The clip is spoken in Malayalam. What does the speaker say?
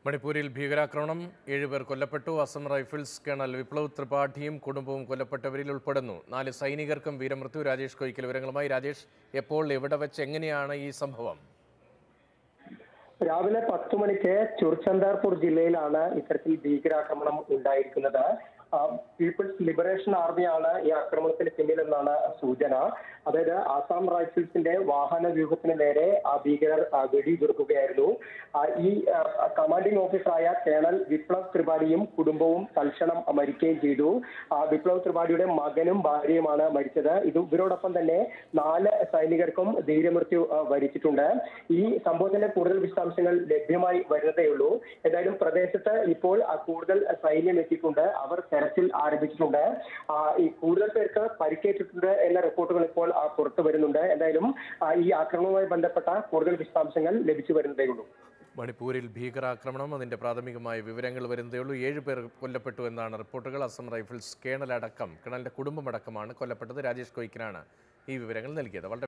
മണിപ്പൂരിൽ ഭീകരാക്രമണം ഏഴുപേർ കൊല്ലപ്പെട്ടു അസം റൈഫിൾസ് കേണൽ വിപ്ലവ് ത്രിപാഠിയും കുടുംബവും കൊല്ലപ്പെട്ടവരിൽ ഉൾപ്പെടുന്നു നാല് സൈനികർക്കും വീരമൃത്യു രാജേഷ് കൊയ്ക്കൽ വിവരങ്ങളുമായി രാജേഷ് എപ്പോൾ എവിടെ വെച്ച് എങ്ങനെയാണ് ഈ സംഭവം രാവിലെ പത്ത് മണിക്ക് ചുർചന്ദാർപൂർ ജില്ലയിലാണ് ഇത്തരത്തിൽ ഭീകരാക്രമണം ഉണ്ടായിരിക്കുന്നത് ആ, പീപ്പിൾസ് ലിബറേഷൻ ആർമിയാണ് ഈ ആക്രമണത്തിന് പിന്നിലെന്നാണ് സൂചന അതായത് ആസാം റൈഫിൾസിന്റെ വാഹന വ്യൂഹത്തിന് നേരെ ആ ഭീകരർ ആ, വെടിയുതിർക്കുകയായിരുന്നു ആ, ഈ ആ, കമാൻഡിംഗ് ഓഫീസറായ കേണൽ വിപ്ലവ് ത്രിപാഠിയും കുടുംബവും തൽക്ഷണം മരിക്കുകയും ചെയ്തു ആ, വിപ്ലവ് ത്രിപാഠിയുടെ മകനും ഭാര്യയുമാണ് മരിച്ചത് ഇത് ഇവരോടൊപ്പം തന്നെ നാല് സൈനികർക്കും ധീരമൃത്യു ആ, വരിച്ചിട്ടുണ്ട് ഈ സംഭവത്തിന്റെ കൂടുതൽ വിശദാംശങ്ങൾ ലഭ്യമായി വരുന്നതേ ഉള്ളൂ ഏതായാലും പ്രദേശത്ത് ഇപ്പോൾ ആ, കൂടുതൽ സൈന്യം എത്തിയിട്ടുണ്ട് അവർ തെരച്ചിൽ ആരംഭിച്ചിട്ടുണ്ട് ആ, ഈ കൂടുതൽ പേർക്ക് പരിക്കേറ്റിട്ടുണ്ട് എന്ന റിപ്പോർട്ടുകൾ ഇപ്പോൾ ആ, പുറത്തു വരുന്നുണ്ട് എന്തായാലും ആ, ഈ ആക്രമണവുമായി ബന്ധപ്പെട്ട കൂടുതൽ വിശദാംശങ്ങൾ ലഭിച്ചു വരുന്നതേ ഉള്ളൂ മണിപ്പൂരിൽ ഭീകരാക്രമണം അതിന്റെ പ്രാഥമികമായ വിവരങ്ങൾ വരുന്നതേ ഉള്ളൂ ഏഴ് പേർ കൊല്ലപ്പെട്ടു എന്നാണ് റിപ്പോർട്ടുകൾ അസം റൈഫിൾസ് കേണൽ അടക്കം കേണലിന്റെ കുടുംബമടക്കമാണ് കൊല്ലപ്പെട്ടത് രാജേഷ് കൊയ്ക്കനാണ് ഈ വിവരങ്ങൾ നൽകിയത് വളരെ